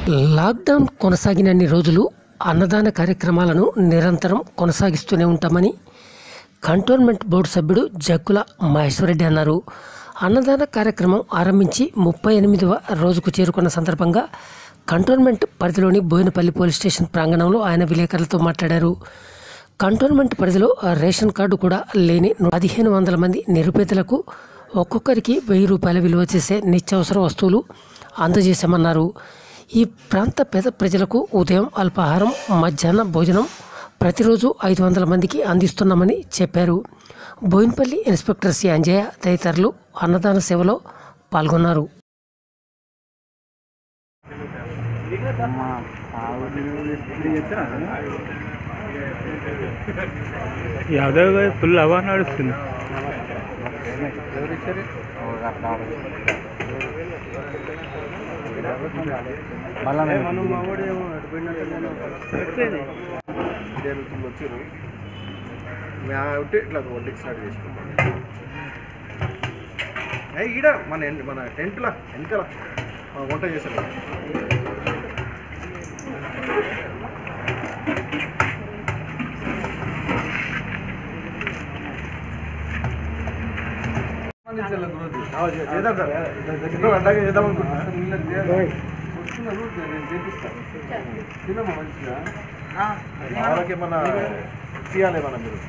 lockdown కొనసాగినన్ని రోజులు అన్నదాన కార్యక్రమాలను నిరంతరం కొనసాగిస్తూనే ఉంటామని కంటోన్మెంట్ బోర్డు సభ్యుడు జక్కుల మహేశ్వరరెడ్డి అన్నారు అన్నదాన కార్యక్రమం ఆరంభించి ముప్పై ఎనిమిదవ రోజుకు చేరుకున్న సందర్భంగా కంటోన్మెంట్ పరిధిలోని బోయినపల్లి పోలీస్ స్టేషన్ ప్రాంగణంలో ఆయన విలేకరులతో మాట్లాడారు కంటోన్మెంట్ పరిధిలో రేషన్ కార్డు కూడా లేని పదిహేను వందల మంది నిరుపేదలకు ఒక్కొక్కరికి వెయ్యి రూపాయల విలువ చేసే నిత్యావసర వస్తువులు అందజేశామన్నారు ఈ ప్రాంత పేద ప్రజలకు ఉదయం అల్పాహారం మధ్యాహ్న భోజనం ప్రతిరోజు ఐదు వందల మందికి అందిస్తున్నామని చెప్పారు బోయిన్పల్లి ఇన్స్పెక్టర్ సి అంజయ్య తదితరులు అన్నదాన సేవలో పాల్గొన్నారు యాదవ్ గారి ఫుల్ హవా నడుస్తుంది ఇదే రుచులు వచ్చారు ఉంటే ఇట్లా వడ్డీకి స్టార్ట్ చేసుకుంటాం ఏ ఈడ మన ఎన్- మన టెంట్లో వెనకాల ఆ, వంట చేశారు ఆ, చే- చేద్దాం సార్ దగ్గర అడ్డాగా చేద్దాం అనుకుంటున్నా వాళ్ళకి ఏమన్నా తీయాలి మనం మీరు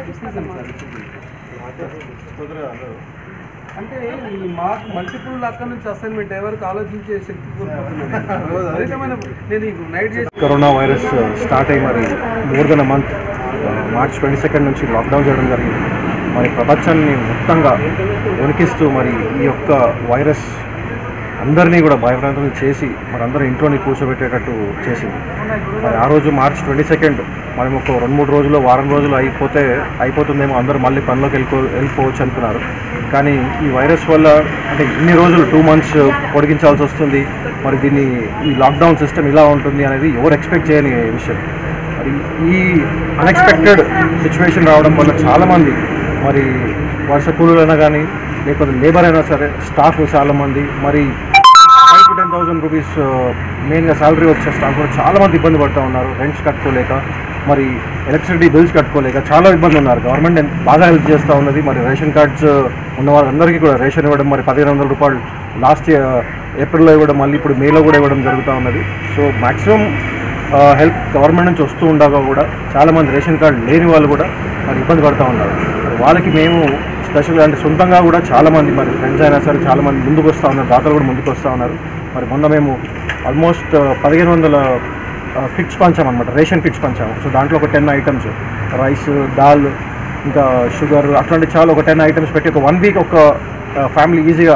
కుదరదు అందరూ అంటే ఈ మాకు మల్టిపుల్ అక్కడ నుంచి అసైన్మెంట్ ఎవరికి ఆలోచించే శక్తి కోల్పోతున్నాను అదేమైన నేను ఈ నైట్ చేసి కరోనా వైరస్ స్టార్ట్ అయ్యి మరి more than a month March twenty second నుంచి లాక్డౌన్ చేయడం జరిగింది మరి ప్రపంచాన్ని మొత్తంగా వణికిస్తూ మరి ఈ యొక్క వైరస్ అందరినీ కూడా భయభ్రాంతులు చేసి మరి అందరూ ఇంట్లోనే కూర్చోబెట్టేటట్టు చేసింది మరి ఆ రోజు మార్చ్ ట్వంటీ సెకండ్ మనం ఒక రెండు మూడు రోజులు వారం రోజులు అయిపోతే అయిపోతుందేమో అందరూ మళ్ళీ పనిలోకి వెళ్ళిపో వెళ్ళిపోవచ్చు అనుకున్నారు కానీ ఈ వైరస్ వల్ల అంటే ఇన్ని రోజులు టూ మంత్స్ పొడిగించాల్సి వస్తుంది మరి దీన్ని ఈ లాక్డౌన్ సిస్టమ్ ఇలా ఉంటుంది అనేది ఎవరు ఎక్స్పెక్ట్ చేయని విషయం మరి ఈ అన్ఎక్స్పెక్టెడ్ సిచ్యువేషన్ రావడం వల్ల చాలామంది మరి వర్ష కూలీలైనా కానీ లేకపోతే లేబర్ అయినా సరే స్టాఫ్ చాలామంది మరి five to ten thousand rupees మెయిన్గా శాలరీ వచ్చే స్టాఫ్ కూడా చాలామంది ఇబ్బంది పడుతూ ఉన్నారు రెంట్స్ కట్టుకోలేక మరి ఎలక్ట్రిసిటీ బిల్స్ కట్టుకోలేక చాలా ఇబ్బంది ఉన్నారు గవర్నమెంట్ ఎంత బాగా హెల్ప్ చేస్తూ ఉన్నది మరి రేషన్ కార్డ్స్ ఉన్న వాళ్ళందరికీ కూడా రేషన్ ఇవ్వడం మరి పదిహేను వందల రూపాయలు లాస్ట్ ఏప్రిల్లో ఇవ్వడం మళ్ళీ ఇప్పుడు మేలో కూడా ఇవ్వడం జరుగుతూ ఉన్నది సో మ్యాక్సిమం హెల్ప్ గవర్నమెంట్ నుంచి వస్తూ ఉండగా కూడా చాలామంది రేషన్ కార్డు లేని వాళ్ళు కూడా మరి ఇబ్బంది పడుతూ ఉన్నారు మరి వాళ్ళకి మేము స్పెషల్గా అంటే సొంతంగా కూడా చాలామంది మరి ఫ్రెండ్స్ అయినా సరే చాలామంది ముందుకు వస్తూ ఉన్నారు దాతలు కూడా ముందుకు వస్తూ ఉన్నారు మరి మొన్న మేము ఆల్మోస్ట్ పదిహేను వందల కిట్స్ పంచామన్నమాట రేషన్ కిట్స్ పంచాము సో దాంట్లో ఒక టెన్ ఐటమ్స్ రైస్ దాల్ ఇంకా షుగర్ అట్లాంటి చాలా ఒక టెన్ ఐటమ్స్ పెట్టి ఒక వన్ వీక్ ఒక ఫ్యామిలీ ఈజీగా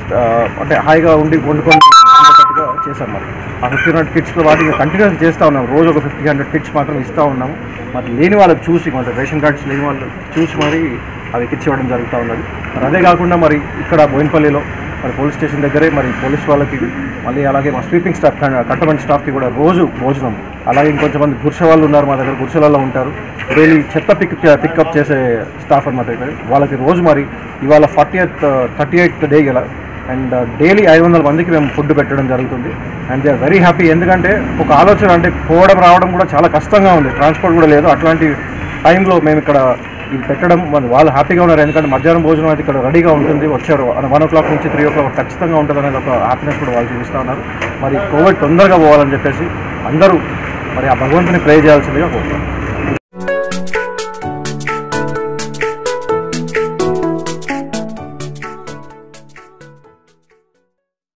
అంటే హాయిగా ఉండి వండుకొని ఉండేటట్టుగా చేశాం మరి ఆ ఫిఫ్టీ హండ్రెడ్ కిట్స్లో వాటిని కంటిన్యూస్ చేస్తూ ఉన్నాం రోజు ఒక ఫిఫ్టీ హండ్రెడ్ కిట్స్ మాత్రం ఇస్తూ ఉన్నాము మరి లేని వాళ్ళకి చూసి మరి రేషన్ కార్డ్స్ లేని వాళ్ళు చూసి మరి అవి కిట్స్ ఇవ్వడం జరుగుతూ ఉన్నది మరి అదే కాకుండా మరి ఇక్కడ బోయినపల్లిలో మరి పోలీస్ స్టేషన్ దగ్గరే మరి పోలీస్ వాళ్ళకి మళ్ళీ అలాగే మా స్వీపింగ్ స్టాఫ్ కట్టమంటి స్టాఫ్కి కూడా రోజు భోజనం అలాగే ఇంకొంచెంమంది గుర్ష వాళ్ళు ఉన్నారు మా దగ్గర గుర్షలలో ఉంటారు డైలీ చెత్త పిక్ పికప్ చేసే స్టాఫ్ అనమాట ఇక్కడ వాళ్ళకి రోజు మరి ఇవాళ forty eighth thirty eighth day గల అండ్ డైలీ ఐదు వందల మందికి మేము ఫుడ్ పెట్టడం జరుగుతుంది and they are very happy ఎందుకంటే ఒక ఆలోచన అంటే పోవడం రావడం కూడా చాలా కష్టంగా ఉంది ట్రాన్స్పోర్ట్ కూడా లేదు అట్లాంటి టైంలో మేము ఇక్కడ ఇది పెట్టడం మరి వాళ్ళు హ్యాపీగా ఉన్నారు ఎందుకంటే మధ్యాహ్నం భోజనం అయితే ఇక్కడ రెడీగా ఉంటుంది వచ్చారు వన్ ఓ క్లాక్ నుంచి త్రీ ఓ క్లాక్ ఖచ్చితంగా ఉంటుంది అనేది ఒక హ్యాపీనెస్ కూడా వాళ్ళు చూపిస్తూ ఉన్నారు మరి కోవిడ్ తొందరగా పోవాలని చెప్పేసి అందరూ మరి ఆ భగవంతుని ప్రే చేయాల్సిందిగా కోరుతారు